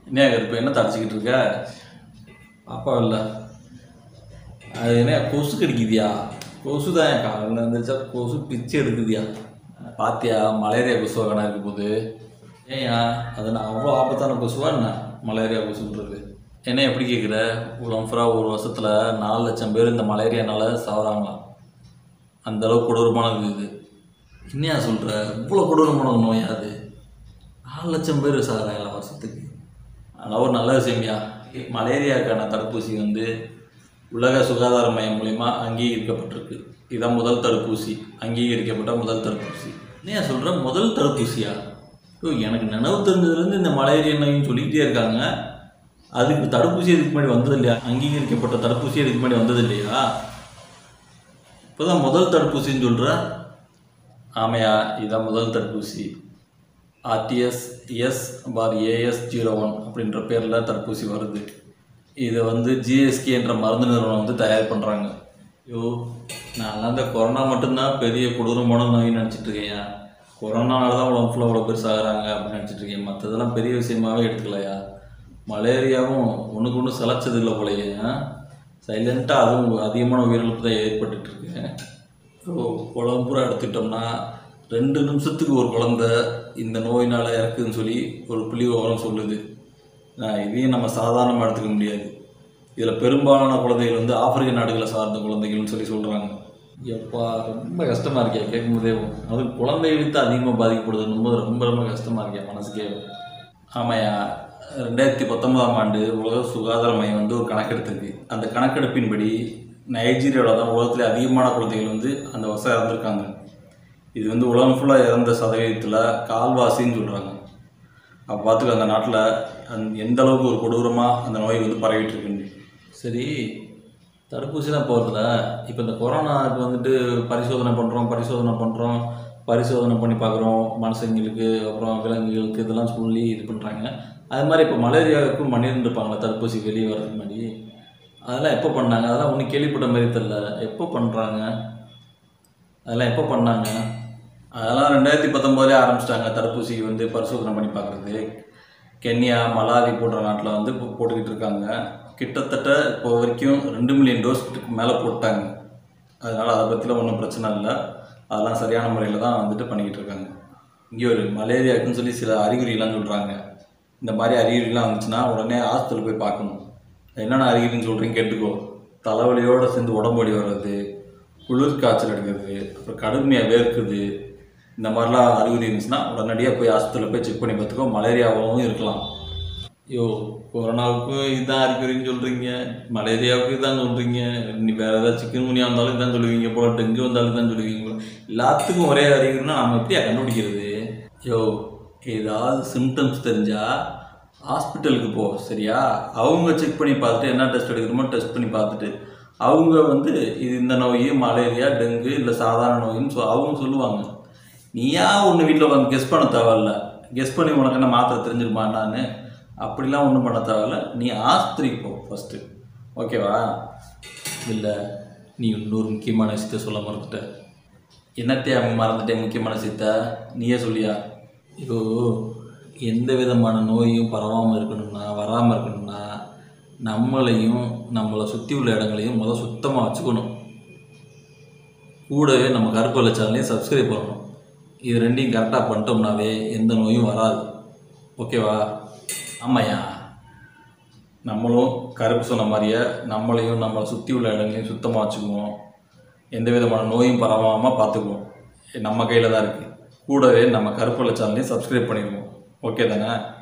என்ன கருப்பு என்ன தடிச்சிக்கிட்டு இருக்க பாப்பா இல்லை அது என்ன கொசு கடிக்குதியா கொசு தான் காலையில் இருந்துச்சா கொசு பிச்சு எடுக்குதியா பாத்தியா மலேரியா கொசு வேணா இருக்க போது ஏன்யா அது நான் அவ்வளோ ஆபத்தான கொசுவா என்ன மலேரியா கொசுன்றது என்ன எப்படி கேட்குற உலகம் ஃபுல்லா ஒரு வருஷத்தில் நாலு லட்சம் பேர் இந்த மலேரியானால சாவறாங்களாம் அந்த அளவுக்கு கொடூரமானது இது என்னையா சொல்கிற இவ்வளோ கொடூரமான நோயா அது நாலு லட்சம் பேர் சாகுறாங்களா வருஷத்துக்கு அதெல்லாம் ஒரு நல்ல விஷயம்யா மலேரியாவுக்கான தடுப்பூசி வந்து உலக சுகாதார மையம் மூலிமா அங்கீகரிக்கப்பட்டிருக்கு இதான் முதல் தடுப்பூசி அங்கீகரிக்கப்பட்ட முதல் தடுப்பூசி என்னையா சொல்கிற முதல் தடுப்பூசியா ஐயோ எனக்கு நினைவு தெரிஞ்சதுலேருந்து இந்த மலேரியா நோயின்னு சொல்லிக்கிட்டே இருக்காங்க அதுக்கு தடுப்பூசி இதுக்கு முன்னாடி வந்தது இல்லையா அங்கீகரிக்கப்பட்ட தடுப்பூசி இதுக்கு முன்னாடி வந்தது இல்லையா இப்போதான் முதல் தடுப்பூசின்னு சொல்கிற ஆமையா இதுதான் முதல் தடுப்பூசி RTS S bar AS zero one அப்படின்ற பேரில் தடுப்பூசி வருது இதை வந்து ஜிஎஸ்கே என்ற மருந்து நிறுவனம் வந்து தயார் பண்ணுறாங்க ஐயோ நான்லாம் இந்த கொரோனா மட்டும்தான் பெரிய கொடூரமான நோய் நினச்சிட்டு இருக்கேன்யா கொரோனால தான் உலகம் ஃபுல்லாக அவ்வளோ பேர் சாகுறாங்க அப்படின்னு நினச்சிட்டு இருக்கேன் மற்றதெல்லாம் பெரிய விஷயமாவே எடுத்துக்கலையா மலேரியாவும் ஒன்றுக்கு ஒன்று சலைச்சது இல்லை போலயே சைலண்ட்டாக அதுவும் அதிகமான உயிரிழப்பு தான் ஏற்பட்டுட்டு இருக்கு இப்போ உலகம் பூரா எடுத்துக்கிட்டோம்னா ரெண்டு நிமிஷத்துக்கு ஒரு குழந்த இந்த நோயினால் இறக்குதுன்னு சொல்லி ஒரு புள்ளி விவரம் சொல்லுது நான் இதையும் நம்ம சாதாரணமாக எடுத்துக்க முடியாது இதில் பெரும்பாலான குழந்தைகள் வந்து ஆப்பிரிக்க நாடுகளை சார்ந்த குழந்தைகள்னு சொல்லி சொல்கிறாங்க எப்பா ரொம்ப கஷ்டமாக இருக்கே கேட்கும் போதே அது குழந்தைகளுக்கு தான் அதிகமாக பாதிக்கப்படுதுன்னும் போது ரொம்ப ரொம்ப கஷ்டமாக இருக்கே மனசுக்கே ஆமாய்யா ரெண்டாயிரத்தி பத்தொன்பதாம் ஆண்டு உலக சுகாதார மையம் வந்து ஒரு கணக்கெடுத்திருக்கு அந்த கணக்கெடுப்பின்படி நைஜீரியாவில் தான் உலகத்திலே அதிகமான குழந்தைகள் வந்து அந்த வருஷம் இறந்துருக்காங்க இது வந்து உலகம் ஃபுல்லாக இறந்த சதவீதத்தில் கால்வாசின்னு சொல்கிறாங்க அப்போ பார்த்துக்க அந்த நாட்டில் அந் எந்த அளவுக்கு ஒரு கொடூரமாக அந்த நோய் வந்து பரவிட்டு இருக்குன்னு சரி தடுப்பூசி தான் போகிறதுல இப்போ இந்த கொரோனாவுக்கு வந்துட்டு பரிசோதனை பண்ணுறோம் பரிசோதனை பண்ணுறோம் பரிசோதனை பண்ணி பார்க்குறோம் மனுஷங்களுக்கு அப்புறம் விலங்குகளுக்கு இதெல்லாம் சொல்லி இது பண்ணுறாங்க அது மாதிரி இப்போ மலேரியாவுக்கும் பண்ணியிருந்துருப்பாங்களா தடுப்பூசி வெளியே வர்றதுக்கு முன்னாடி அதெல்லாம் எப்போ பண்ணாங்க அதெல்லாம் ஒன்றும் கேள்விப்பட்ட மாதிரி தெரில எப்போ பண்ணுறாங்க அதெல்லாம் எப்போ பண்ணாங்க அதெல்லாம் ரெண்டாயிரத்தி பத்தொம்போதே ஆரம்பிச்சிட்டாங்க தடுப்பூசி வந்து பரிசோதனை பண்ணி பார்க்குறது கென்யா மலாவி போன்ற நாட்டில் வந்து இப்போ போட்டுக்கிட்டு இருக்காங்க கிட்டத்தட்ட இப்போ வரைக்கும் ரெண்டு மில்லியன் டோஸ் மேலே போட்டாங்க அதனால் அதை பற்றிலாம் ஒன்றும் பிரச்சனை இல்லை அதெல்லாம் சரியான முறையில் தான் வந்துட்டு பண்ணிக்கிட்டு இருக்காங்க இங்கே ஒரு மலேரியாவுக்குன்னு சொல்லி சில அறிகுறிலாம் சொல்கிறாங்க இந்த மாதிரி அறிகுறிலாம் வந்துச்சுன்னா உடனே ஹாஸ்பிட்டல் போய் பார்க்கணும் என்னென்ன அறிகுறின்னு சொல்கிறீங்க கேட்டுக்கோ தலைவலியோடு சேர்ந்து உடம்பு வலி வர்றது குளிர் காய்ச்சல் எடுக்கிறது அப்புறம் கடுமையாக வேர்க்குது இந்த மாதிரிலாம் அறிகுறி இருந்துச்சுன்னா உடனடியாக போய் ஹாஸ்பிட்டலில் போய் செக் பண்ணி பார்த்துக்கோ மலேரியாவாகவும் இருக்கலாம் ஐயோ கொரோனாவுக்கும் இதுதான் அறிகுறின்னு சொல்கிறீங்க மலேரியாவுக்கும் இதான் சொல்கிறீங்க நீ வேறு ஏதாவது சிக்கன் குனியா வந்தாலும் இதான் சொல்லுவீங்க போல டெங்கு வந்தாலும் இதான் சொல்லுவீங்க போல எல்லாத்துக்கும் ஒரே அறிகுறினா நம்ம எப்படியா கண்டுபிடிக்கிறது ஐயோ ஏதாவது சிம்டம்ஸ் தெரிஞ்சால் ஹாஸ்பிட்டலுக்கு போ சரியா அவங்க செக் பண்ணி பார்த்துட்டு என்ன டெஸ்ட் எடுக்கணுமோ டெஸ்ட் பண்ணி பார்த்துட்டு அவங்க வந்து இது இந்த நோய் மலேரியா டெங்கு இல்லை சாதாரண நோயின்னு சொ அவங்க சொல்லுவாங்க நீயா ஒன்று வீட்டில் உட்காந்து கெஸ் பண்ண தேவையில்ல கெஸ் பண்ணி உனக்கு என்ன மாத்திரை தெரிஞ்சிருமா நான் அப்படிலாம் ஒன்றும் பண்ண தேவையில்ல நீ ஆஸ்பத்திரிக்கு போ ஃபஸ்ட்டு ஓகேவா இல்லை நீ இன்னொரு முக்கியமான விஷயத்த சொல்ல மறந்துட்ட என்னத்தையா மறந்துட்டேன் முக்கியமான விஷயத்த நீயே சொல்லியா ஐயோ எந்த விதமான நோயும் பரவாமல் இருக்கணும்னா வராமல் இருக்கணும்னா நம்மளையும் நம்மளை சுற்றி உள்ள இடங்களையும் முதல் சுத்தமாக வச்சுக்கணும் கூடவே நம்ம கருப்பு வெள்ளை சேனலையும் சப்ஸ்கிரைப் பண்ணணும் இது ரெண்டையும் கரெக்டாக பண்ணிட்டோம்னாவே எந்த நோயும் வராது ஓகேவா ஆமாய்யா நம்மளும் கருப்பு சொன்ன மாதிரியே நம்மளையும் நம்மளை சுற்றி உள்ள இடங்களையும் சுத்தமாக வச்சுக்குவோம் எந்த விதமான நோயும் பரவாமல் பார்த்துக்குவோம் நம்ம கையில் தான் இருக்குது கூடவே நம்ம கருப்பு வெள்ளை சேனலையும் சப்ஸ்கிரைப் பண்ணிடுவோம் ஓகே தானே